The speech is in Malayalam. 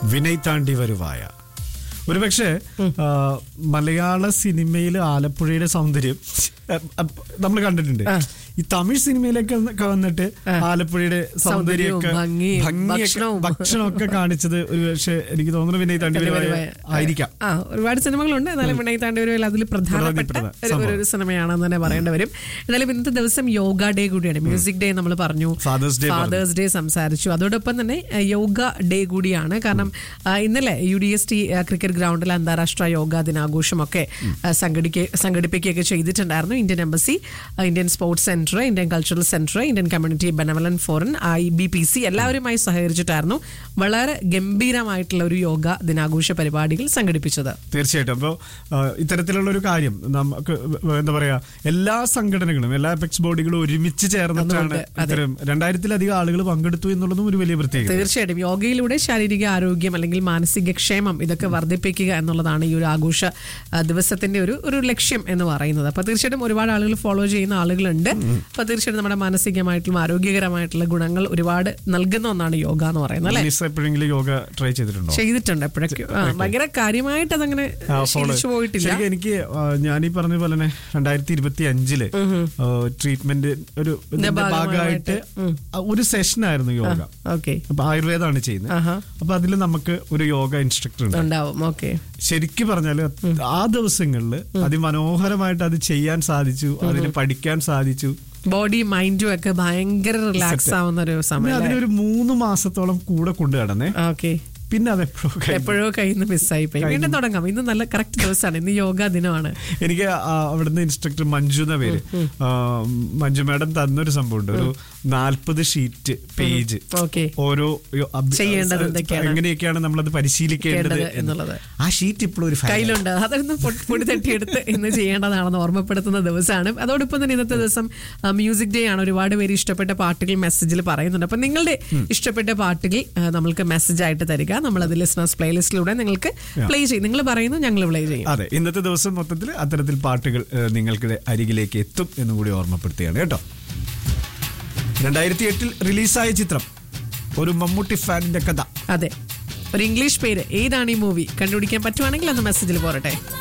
വിനയ് താണ്ടി വരുവായ ഒരുപക്ഷെ ആ, മലയാള സിനിമയിൽ ആലപ്പുഴയുടെ സൗന്ദര്യം നമ്മൾ കണ്ടിട്ടുണ്ട് ഈ തമിഴ് സിനിമയിലൊക്കെ ഒക്കെ വന്നിട്ട് ആലപ്പുഴയുടെ സൗന്ദര്യമൊക്കെ സൗന്ദര്യവും ഭംഗിയും ഭംഗിയൊക്കെ ഭക്ഷണവും. ഭക്ഷണമൊക്കെ കാണിച്ചത് ഒരു പക്ഷേ എനിക്ക് തോന്നുന്നു വിനയ് താണ്ടി വരുവായ ആയിരിക്കാം ആ ഒരുപാട് സിനിമകളുണ്ട് എന്നാലും വിനയ് താണ്ടൂരിൽ അതിൽ പ്രധാനപ്പെട്ട പ്രധാന ഒരു- ഒരു ഒരു സിനിമയാണെന്ന് തന്നെ പറയേണ്ടി വരും എന്നാലും ഇന്നത്തെ ദിവസം യോഗ ഡേ കൂടിയാണ് മ്യൂസിക് ഡേ നമ്മൾ പറഞ്ഞു Father's Day പറഞ്ഞു. ഫാദേഴ്സ് ഡേ സംസാരിച്ചു അതോടൊപ്പം തന്നെ ഏഹ്, യോഗ ഡേ കൂടിയാണ് കാരണം ആ, ഇന്നലെ U D S T cricket ഗ്രൗണ്ടിൽ അന്താരാഷ്ട്ര യോഗ ദിനാഘോഷമൊക്കെ ആ, സംഘടിക്ക സംഘടിപ്പിക്കുകയൊക്കെ ചെയ്തിട്ടുണ്ടായിരുന്നു ഇന്ത്യൻ എംബസി ആ, Indian sports centre Indian cultural centre Indian community benevolent forum I B P C എല്ലാവരുമായി സഹകരിച്ചിട്ടായിരുന്നു വളരെ ഗംഭീരമായിട്ടുള്ള ഒരു യോഗ ദിനാഘോഷ പരിപാടികൾ സംഘടിപ്പിച്ചത് തീർച്ചയായിട്ടും അപ്പോൾ ഇത്തരത്തിലുള്ള ഒരു കാര്യം നമുക്ക് എന്താ പറയാ എല്ലാ സംഘടനകളും എല്ലാ എപെക്സ് ബോഡികളും ഒരുമിച്ച് ചേർന്നിട്ടാണ് അതുകൊണ്ട്, അതെ. ഇത്തരം രണ്ടായിരത്തിലധികം ആളുകൾ പങ്കെടുത്തു എന്നുള്ളതും ഒരു വലിയ പ്രത്യേകത തീർച്ചയായിട്ടും യോഗയിലൂടെ ശാരീരിക ആരോഗ്യം അല്ലെങ്കിൽ മാനസിക ക്ഷേമം ഇതൊക്കെ വർദ്ധിപ്പിക്കുക എന്നുള്ളതാണ് ഈ ഒരു ആഘോഷ ആ, ദിവസത്തിന്റെ ഒരു ഒരു ലക്ഷ്യം എന്ന് പറയുന്നത് അപ്പൊ തീർച്ചയായിട്ടും ഒരുപാട് ആളുകൾ ഫോളോ ചെയ്യുന്ന ആളുകളുണ്ട് അപ്പൊ തീർച്ചയായിട്ടും നമ്മുടെ മാനസികമായിട്ടുള്ള ആരോഗ്യകരമായിട്ടുള്ള ഗുണങ്ങൾ ഒരുപാട് നൽകുന്ന ഒന്നാണ് യോഗ എന്ന് പറയുന്നത് അല്ലെ മിസ് എപ്പോഴെങ്കിലും യോഗ ട്രൈ ചെയ്തിട്ടുണ്ടോ ചെയ്തിട്ടുണ്ട് എപ്പോഴൊക്കെ ആ, ഭയങ്കര കാര്യമായിട്ട് അതങ്ങനെ ആ, follow. ശീലിച്ചു പോയിട്ടില്ല ശരിക്കും എനിക്ക് ആ, ഞാനീ പറഞ്ഞ പോലെ തന്നെ രണ്ടായിരത്തി ഇരുപത്തി അഞ്ചില് ട്രീറ്റ്മെന്റ് ഒരു ഇതിന്റെ ഭാഗമായിട്ട് ആ, ഒരു സെഷൻ ആയിരുന്നു യോഗ ഓക്കെ അപ്പൊ ആയുർവേദമാണ് ചെയ്യുന്നത് ആഹാ. അപ്പൊ അതിൽ നമുക്ക് ഒരു യോഗ ഇൻസ്ട്രക്ടർ ഉണ്ട് ഉണ്ടാവും ഓക്കെ ശരിക്കും പറഞ്ഞാല് ആ ദിവസങ്ങളിൽ അതിമനോഹരമായിട്ട് അത് ചെയ്യാൻ സാധിച്ചു അതിന് പഠിക്കാൻ സാധിച്ചു ബോഡി മൈൻഡും ഒക്കെ ഭയങ്കര റിലാക്സ് ആവുന്ന ഒരു പിന്നെ സമയം അതിനൊരു മൂന്ന് മാസത്തോളം കൂടെ കൊണ്ടു കടന്നേ ഓക്കെ പിന്നെ അത് എപ്പോഴും കഴിഞ്ഞു. എപ്പോഴോ കയ്യിൽ നിന്ന് മിസ്സായി പോയി വീണ്ടും തുടങ്ങാം ഇന്ന് നല്ല കറക്റ്റ് ദിവസമാണ് ഇന്ന് യോഗ ദിനമാണ് എനിക്ക് ആ അവിടുന്ന് ഇൻസ്ട്രക്ടർ മഞ്ജു എന്ന പേര് ആ, മഞ്ജു മാഡം തന്നൊരു സംഭവമുണ്ട് ഒരു നാൽപ്പത് ഷീറ്റ് പേജ് ഓക്കെ ഓരോ യോ- അഭി- ചെയ്യേണ്ടത് എന്തൊക്കെയാണ്? എങ്ങനെയൊക്കെയാണ് നമ്മളത് പരിശീലിക്കേണ്ടത് ചെയ്യേണ്ടത് എന്നുള്ളത്. ആ ഷീറ്റ് ഇപ്പോഴും ഒരു ഫയൽ കയ്യിലുണ്ട് അതൊന്ന് പൊ- പൊടി തട്ടിയെടുത്ത് ഇന്ന് ചെയ്യേണ്ടതാണെന്ന് ഓർമ്മപ്പെടുത്തുന്ന ദിവസമാണ് അതോടൊപ്പം തന്നെ ഇന്നത്തെ ദിവസം മ്യൂസിക് ഡേ ആണ് ഒരുപാട് പേര് ഇഷ്ടപ്പെട്ട പാട്ടുകൾ മെസ്സേജിൽ പറയുന്നുണ്ട് അപ്പൊ നിങ്ങളുടെ ഇഷ്ടപ്പെട്ട പാട്ടുകൾ ആ, നമ്മൾക്ക് മെസ്സേജ് ആയിട്ട് തരിക നമ്മൾ അത് ലിസ്ണേഴ്സ് പ്ലേലിസ്റ്റിലൂടെ നിങ്ങൾക്ക് പ്ലേ ചെയ്യും നിങ്ങൾ പറയുന്നു ഞങ്ങൾ പ്ലേ ചെയ്യും അതെ ഇന്നത്തെ ദിവസം മൊത്തത്തിൽ അത്തരത്തിൽ പാട്ടുകൾ ഏഹ്, നിങ്ങൾക്ക് അരികിലേക്ക് എത്തും എന്നും കൂടി ഓർമ്മപ്പെടുത്തുകയാണ് കേട്ടോ രണ്ടായിരത്തി എട്ടിൽ റിലീസായ ചിത്രം ഒരു മമ്മൂട്ടി ഫാനിന്റെ കഥ അതെ ഒരു ഇംഗ്ലീഷ് പേര് ഏതാണ് ഈ മൂവി കണ്ടുപിടിക്കാൻ പറ്റുവാണെങ്കിൽ അത് മെസ്സേജിൽ പോരട്ടെ